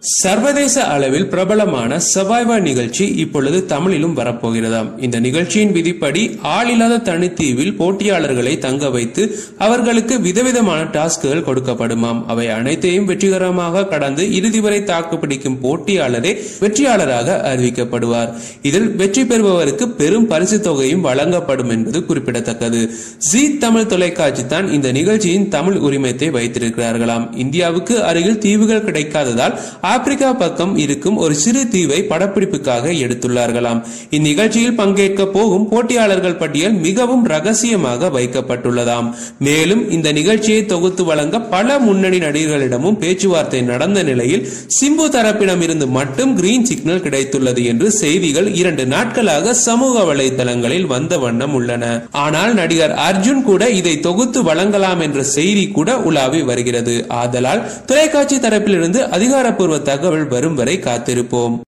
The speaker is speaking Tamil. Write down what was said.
சர்வதேச அளவில் பிரபலமான சர்வைவர் நிகழ்ச்சி இப்பொழுது தமிழிலும் வரப்போகிறதாம் இந்த நிகழ்ச்சியின் விதிப்படி ஆளில்லாத தனித்தீவில் போட்டியாளர்களை தங்க வைத்து அவர்களுக்கு விதவிதமான டாஸ்குகள் கொடுக்கப்படுமாம் அவை அனைத்தையும் வெற்றிகரமாக கடந்து இறுதி வரை தாக்குப்பிடிக்கும் போட்டியாளரே வெற்றியாளராக அறிவிக்கப்படுவார் இதில் வெற்றி பெறுபவருக்கு பெரும் பரிசு தொகையும் வழங்கப்படும் என்பது குறிப்பிடத்தக்கது ஜி தமிழ் தொலைக்காட்சி தான் இந்த நிகழ்ச்சியின் தமிழ் உரிமத்தை வைத்திருக்கிறார்களாம் இந்தியாவுக்கு அருகில் தீவுகள் கிடைக்காததால் ஆப்பிரிக்கா பக்கம் இருக்கும் ஒரு சிறு தீவை படப்பிடிப்புக்காக எடுத்துள்ளார்களாம் இந்நிகழ்ச்சியில் பங்கேற்க போகும் போட்டியாளர்கள் பட்டியல் மிகவும் ரகசியமாக வைக்கப்பட்டுள்ளதாம் மேலும் இந்த நிகழ்ச்சியை தொகுத்து வழங்க பல முன்னணி நடிகர்களிடமும் பேச்சுவார்த்தை நடந்த நிலையில் சிம்பு தரப்பிடம் இருந்து மட்டும் கிரீன் சிக்னல் கிடைத்துள்ளது என்று செய்திகள் இரண்டு நாட்களாக சமூக வலைதளங்களில் வந்த வண்ணம் உள்ளன ஆனால் நடிகர் அர்ஜுன் கூட இதை தொகுத்து வழங்கலாம் என்ற செய்தி கூட உலாவி வருகிறது ஆதலால் தொலைக்காட்சி தரப்பிலிருந்து அதிகாரப்பூர்வ தகவல் வரும் வரை காத்திருப்போம்